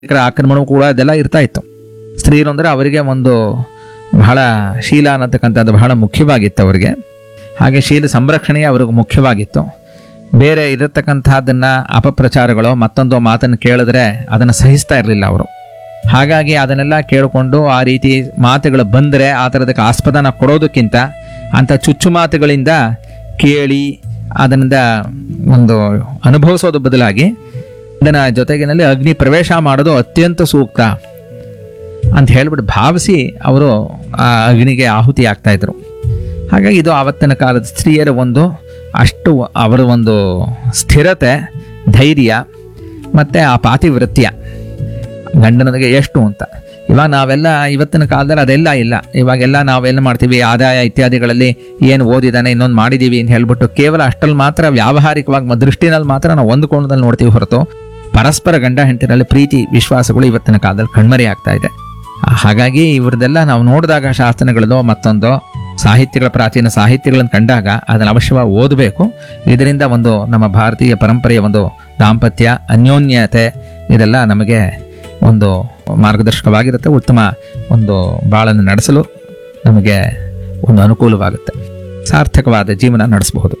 ಲೈಂಗಿಕ ಆಕ್ರಮಣ ಕೂಡ ಅದೆಲ್ಲ ಇರ್ತಾ ಇತ್ತು ಸ್ತ್ರೀಯರು ಅಂದರೆ ಅವರಿಗೆ ಒಂದು ಬಹಳ ಶೀಲ ಅನ್ನತಕ್ಕಂಥದ್ದು ಬಹಳ ಮುಖ್ಯವಾಗಿತ್ತು ಅವರಿಗೆ ಹಾಗೆ ಶೀಲ ಸಂರಕ್ಷಣೆಯೇ ಅವ್ರಿಗೆ ಮುಖ್ಯವಾಗಿತ್ತು ಬೇರೆ ಇರತಕ್ಕಂಥದ್ದನ್ನ ಅಪಪ್ರಚಾರಗಳು ಮತ್ತೊಂದು ಮಾತನ್ನು ಕೇಳಿದ್ರೆ ಅದನ್ನು ಸಹಿಸ್ತಾ ಇರಲಿಲ್ಲ ಅವರು ಹಾಗಾಗಿ ಅದನ್ನೆಲ್ಲ ಕೇಳಿಕೊಂಡು ಆ ರೀತಿ ಮಾತುಗಳು ಬಂದರೆ ಆ ಥರದಕ್ಕೆ ಆಸ್ಪದನ ಕೊಡೋದಕ್ಕಿಂತ ಅಂಥ ಚುಚ್ಚು ಮಾತುಗಳಿಂದ ಕೇಳಿ ಅದರಿಂದ ಒಂದು ಅನುಭವಿಸೋದು ಬದಲಾಗಿ ಅದನ್ನ ಜೊತೆಗಿನಲ್ಲಿ ಅಗ್ನಿ ಪ್ರವೇಶ ಮಾಡೋದು ಅತ್ಯಂತ ಸೂಕ್ತ ಅಂತ ಹೇಳ್ಬಿಟ್ಟು ಭಾವಿಸಿ ಅವರು ಆ ಅಗ್ನಿಗೆ ಆಹುತಿ ಆಗ್ತಾ ಇದ್ರು ಹಾಗಾಗಿ ಇದು ಆವತ್ತಿನ ಕಾಲದ ಸ್ತ್ರೀಯರ ಒಂದು ಅಷ್ಟು ಅವರ ಒಂದು ಸ್ಥಿರತೆ ಧೈರ್ಯ ಮತ್ತು ಆ ಪಾತಿವೃತ್ಯ ಗಂಡನಿಗೆ ಎಷ್ಟು ಅಂತ ಇವಾಗ ನಾವೆಲ್ಲ ಇವತ್ತಿನ ಕಾಲದಲ್ಲಿ ಅದೆಲ್ಲ ಇಲ್ಲ ಇವಾಗೆಲ್ಲ ನಾವೆಲ್ಲ ಮಾಡ್ತೀವಿ ಆದಾಯ ಇತ್ಯಾದಿಗಳಲ್ಲಿ ಏನು ಓದಿದಾನೆ ಇನ್ನೊಂದು ಮಾಡಿದ್ದೀವಿ ಅಂತ ಹೇಳ್ಬಿಟ್ಟು ಕೇವಲ ಅಷ್ಟರಲ್ಲಿ ಮಾತ್ರ ವ್ಯಾವಹಾರಿಕವಾಗಿ ಮ- ದೃಷ್ಟಿನಲ್ಲಿ ಮಾತ್ರ ನಾವು ಒಂದು ಕೋಣದಲ್ಲಿ ನೋಡ್ತೀವಿ ಹೊರತು ಪರಸ್ಪರ ಗಂಡ ಹೆಂಡತಿನಲ್ಲಿ ಪ್ರೀತಿ ವಿಶ್ವಾಸಗಳು ಇವತ್ತಿನ ಕಾಲದಲ್ಲಿ ಕಣ್ಮರೆ ಆಗ್ತಾ ಇದೆ ಆ, ಹಾಗಾಗಿ ಇವ್ರದ್ದೆಲ್ಲ ನಾವು ನೋಡಿದಾಗ ಶಾಸನಗಳದೋ ಮತ್ತೊಂದೋ ಸಾಹಿತ್ಯಗಳ ಪ್ರಾಚೀನ ಸಾಹಿತ್ಯಗಳನ್ನು ಕಂಡಾಗ ಅದನ್ನು ಅವಶ್ಯವಾಗಿ ಓದಬೇಕು ಇದರಿಂದ ಒಂದು ನಮ್ಮ ಭಾರತೀಯ ಪರಂಪರೆಯ ಒಂದು ದಾಂಪತ್ಯ ಅನ್ಯೋನ್ಯತೆ ಇದೆಲ್ಲ ನಮಗೆ ಒಂದು ಮಾರ್ಗದರ್ಶಕವಾಗಿರುತ್ತೆ ಉತ್ತಮ ಒಂದು ಬಾಳನ್ನು ನಡೆಸಲು ನಮಗೆ ಒಂದು ಅನುಕೂಲವಾಗುತ್ತೆ ಸಾರ್ಥಕವಾದ ಜೀವನ ನಡೆಸಬಹುದು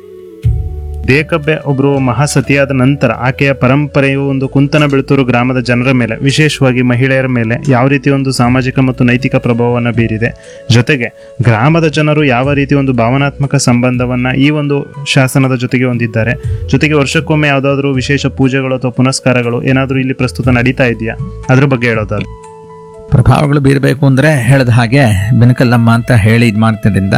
ದೇಕಬ್ಬೆ ಒಬ್ಬರು ಮಹಾಸತಿಯಾದ ನಂತರ ಆಕೆಯ ಪರಂಪರೆಯು ಒಂದು ಕುಂತನ ಬೆಳತೂರು ಗ್ರಾಮದ ಜನರ ಮೇಲೆ ವಿಶೇಷವಾಗಿ ಮಹಿಳೆಯರ ಮೇಲೆ ಯಾವ ರೀತಿ ಒಂದು ಸಾಮಾಜಿಕ ಮತ್ತು ನೈತಿಕ ಪ್ರಭಾವವನ್ನು ಬೀರಿದೆ ಜೊತೆಗೆ ಗ್ರಾಮದ ಜನರು ಯಾವ ರೀತಿ ಒಂದು ಭಾವನಾತ್ಮಕ ಸಂಬಂಧವನ್ನ ಈ ಒಂದು ಶಾಸನದ ಜೊತೆಗೆ ಹೊಂದಿದ್ದಾರೆ ಜೊತೆಗೆ ವರ್ಷಕ್ಕೊಮ್ಮೆ ಯಾವುದಾದ್ರೂ ವಿಶೇಷ ಪೂಜೆಗಳು ಅಥವಾ ಪುನಸ್ಕಾರಗಳು ಏನಾದರೂ ಇಲ್ಲಿ ಪ್ರಸ್ತುತ ನಡೀತಾ ಇದೆಯಾ ಅದ್ರ ಬಗ್ಗೆ ಹೇಳೋದಾದ್ರೆ ಪ್ರಭಾವಗಳು ಬೀರಬೇಕು ಅಂದರೆ ಹೇಳಿದ ಹಾಗೆ ಬೆನಕಲ್ಲಮ್ಮ ಅಂತ ಹೇಳಿ ಇದು ಮಾಡ್ತಿದ್ದರಿಂದ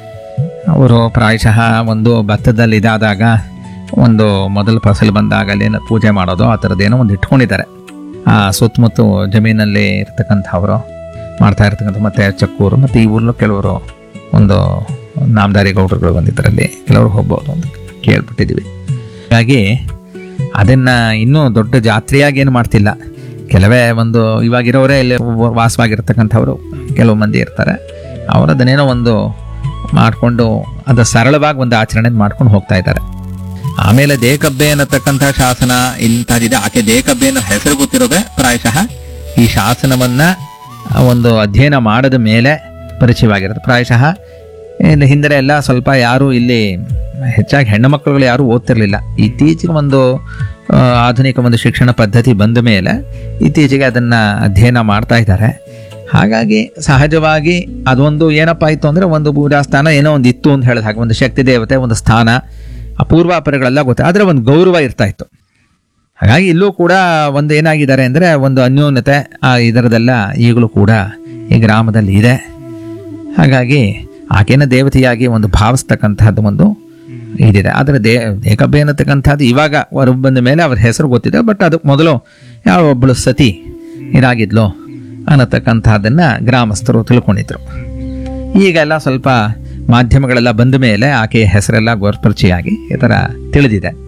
ಅವರು ಪ್ರಾಯಶಃ ಒಂದು ಭತ್ತದಲ್ಲಿ ಇದಾದಾಗ ಒಂದು ಮೊದಲ ಫಸಲು ಬಂದಾಗ ಅಲ್ಲೇನೋ ಪೂಜೆ ಮಾಡೋದು ಆ ಥರದ್ದೇನೋ ಒಂದು ಇಟ್ಕೊಂಡಿದ್ದಾರೆ ಆ ಸುತ್ತಮುತ್ತ ಜಮೀನಲ್ಲಿ ಇರ್ತಕ್ಕಂಥವರು ಮಾಡ್ತಾ ಇರ್ತಕ್ಕಂಥ ಮತ್ತು ಚಕ್ಕೂರು ಮತ್ತು ಈ ಊರಲ್ಲೂ ಕೆಲವರು ಒಂದು ನಾಮದಾರಿ ಗೌಡರುಗಳು ಬಂದಿದ್ದರಲ್ಲಿ ಕೆಲವರು ಹೋಗ್ಬೋದು ಅಂತ ಕೇಳ್ಬಿಟ್ಟಿದ್ದೀವಿ ಹಾಗಾಗಿ ಅದನ್ನ ಇನ್ನೂ ದೊಡ್ಡ ಜಾತ್ರೆಯಾಗಿ ಏನು ಮಾಡ್ತಿಲ್ಲ ಕೆಲವೇ ಒಂದು ಇವಾಗಿರೋರೇ ಇಲ್ಲಿ ವಾಸವಾಗಿರ್ತಕ್ಕಂಥವ್ರು ಕೆಲವು ಮಂದಿ ಇರ್ತಾರೆ ಅವರು ಅದನ್ನೇನೋ ಒಂದು ಮಾಡಿಕೊಂಡು ಅದು ಸರಳವಾಗಿ ಒಂದು ಆಚರಣೆ ಮಾಡ್ಕೊಂಡು ಹೋಗ್ತಾ ಇದ್ದಾರೆ ಆಮೇಲೆ ದೇಕಬ್ಬೆ ಅನ್ನತಕ್ಕಂಥ ಶಾಸನ ಇಂಥದ್ದಿದೆ ಆಕೆ ದೇಕಬ್ಬೆ ಅನ್ನೋ ಹೆಸರು ಗೊತ್ತಿರೋದೇ ಪ್ರಾಯಶಃ ಈ ಶಾಸನವನ್ನ ಒಂದು ಅಧ್ಯಯನ ಮಾಡದ ಮೇಲೆ ಪರಿಚಯವಾಗಿರುತ್ತೆ ಪ್ರಾಯಶಃ ಇನ್ನು ಹಿಂದೆ ಎಲ್ಲ ಸ್ವಲ್ಪ ಯಾರು ಇಲ್ಲಿ ಹೆಚ್ಚಾಗಿ ಹೆಣ್ಣು ಮಕ್ಕಳುಗಳು ಯಾರು ಓದ್ತಿರ್ಲಿಲ್ಲ ಇತ್ತೀಚೆಗೆ ಒಂದು ಆ, ಆಧುನಿಕ ಒಂದು ಶಿಕ್ಷಣ ಪದ್ಧತಿ ಬಂದ ಮೇಲೆ ಇತ್ತೀಚೆಗೆ ಅದನ್ನ ಅಧ್ಯಯನ ಮಾಡ್ತಾ ಇದ್ದಾರೆ ಹಾಗಾಗಿ ಸಹಜವಾಗಿ ಅದೊಂದು ಏನಪ್ಪ ಆಯಿತು ಅಂದರೆ ಒಂದು ಪೂಜಾ ಸ್ಥಾನ ಏನೋ ಒಂದು ಇತ್ತು ಅಂತ ಹೇಳಿದ ಹಾಗೆ ಒಂದು ಶಕ್ತಿ ದೇವತೆ ಒಂದು ಸ್ಥಾನ ಆ ಪೂರ್ವಾಪರಗಳೆಲ್ಲ ಗೊತ್ತೆ ಆದರೆ ಒಂದು ಗೌರವ ಇರ್ತಾ ಇತ್ತು ಹಾಗಾಗಿ ಇಲ್ಲೂ ಕೂಡ ಒಂದು ಏನಾಗಿದ್ದಾರೆ ಅಂದರೆ ಒಂದು ಅನ್ಯೋನ್ಯತೆ ಆ ಇದರದೆಲ್ಲ ಈಗಲೂ ಕೂಡ ಈ ಗ್ರಾಮದಲ್ಲಿ ಇದೆ ಹಾಗಾಗಿ ಆಕೆನ ದೇವತೆಯಾಗಿ ಒಂದು ಭಾವಿಸ್ತಕ್ಕಂಥದ್ದು ಒಂದು ಇದಿದೆ ಆದರೆ ದೇ ಏಕಬ್ಬೆ ಅನ್ನತಕ್ಕಂಥದ್ದು ಇವಾಗ ಹೊರಗೆ ಬಂದ ಮೇಲೆ ಅವ್ರ ಹೆಸರು ಗೊತ್ತಿದೆ ಬಟ್ ಅದಕ್ಕೆ ಮೊದಲು ಯಾವ ಒಬ್ಬಳು ಸತಿ ಇದಾಗಿದ್ಲು ಅನ್ನತಕ್ಕಂಥದ್ದನ್ನ ಗ್ರಾಮಸ್ಥರು ತಿಳ್ಕೊಂಡಿದ್ರು ಈಗೆಲ್ಲ ಸ್ವಲ್ಪ ಮಾಧ್ಯಮಗಳೆಲ್ಲ ಬಂದ ಮೇಲೆ ಆಕೆಯ ಹೆಸರೆಲ್ಲ ಗೋರ್ಪರಿಚಯ ಆಗಿ ಈ ಥರ ತಿಳಿದಿದೆ